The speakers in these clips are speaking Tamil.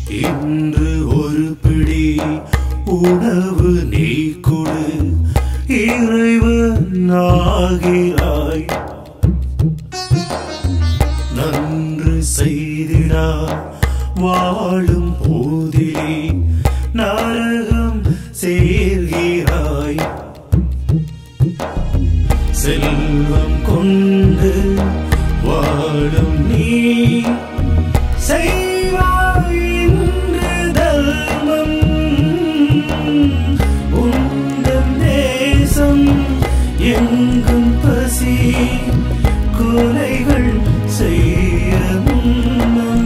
இன்று ஒரு பிடி உணவு நீ கொடு இறைவன் ஆகிறாய் நன்று செய்திடா வாழும் போதிலே நரகம் சேர்கிறாய் செல்வம் கொண்டு வாழும் நீ செய்வாய் இன்று தர்மம் உந்தன் தேசம் எங்கும் பசி கொலைகள் செய்ய முன்னம்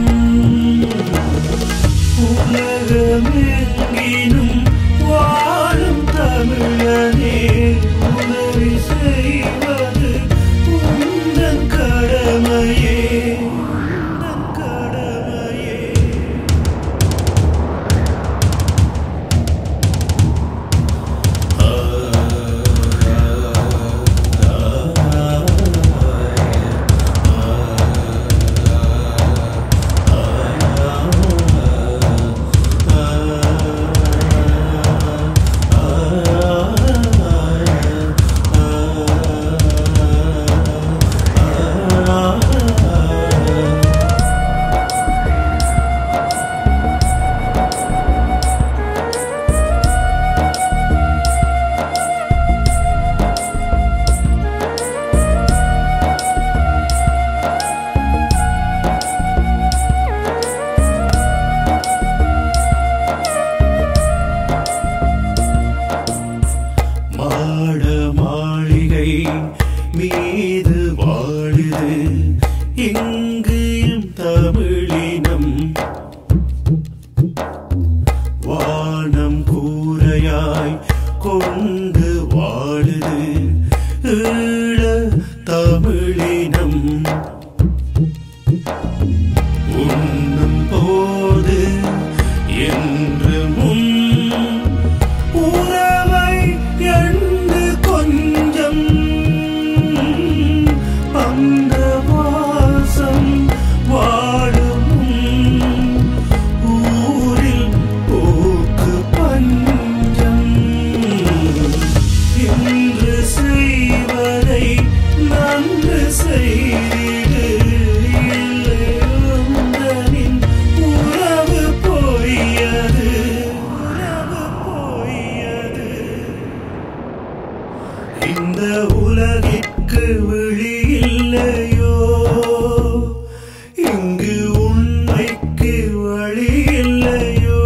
உலகமெங்கினும் வாழும் தமிழனே உதவி செய்வது உந்தன் கடமையே உந்தன் கடமையே மாட மாளிகை மீது வாழுது எங்கேயும் தமிழினம் வானம் கூரையாய் கொண்டு வாழுது ஈழ தமிழினம் உண்ணும் போது என்று முன் உறவை எண்டு கொஞ்சம் அந்த வாசம் வாழும் ஊரில் போக்கு பஞ்சம் என்று செய்வதை நன்று செய்திடு இல்லை உந்தனின் உறவு போயது உறவு போயது இந்த உலகிற்கு விழி இல்லையோ இங்கு உண்மைக்கு வழி இல்லையோ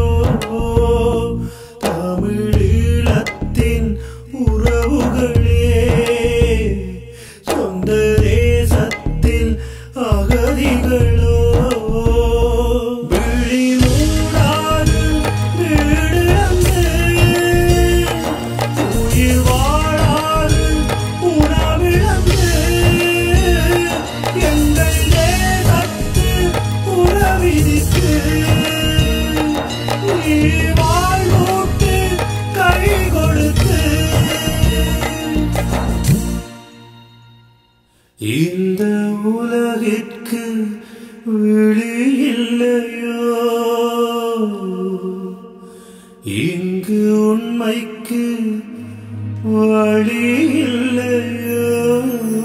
தமிழீழத்தின் உறவுகளே சொந்த தேசத்தில் அகதிகளோ விழி மூடாது வீடு அங்கு உயிர் வாழாது உணவிழந்து எங்கள் தேசத்து உறவிதிக்கு நீ வாழ்வோட்டு கை கொடுத்து இந்த உலகிற்கு விழி இல்லையோ இங்கு உண்மைக்கு வழி இல்லையோ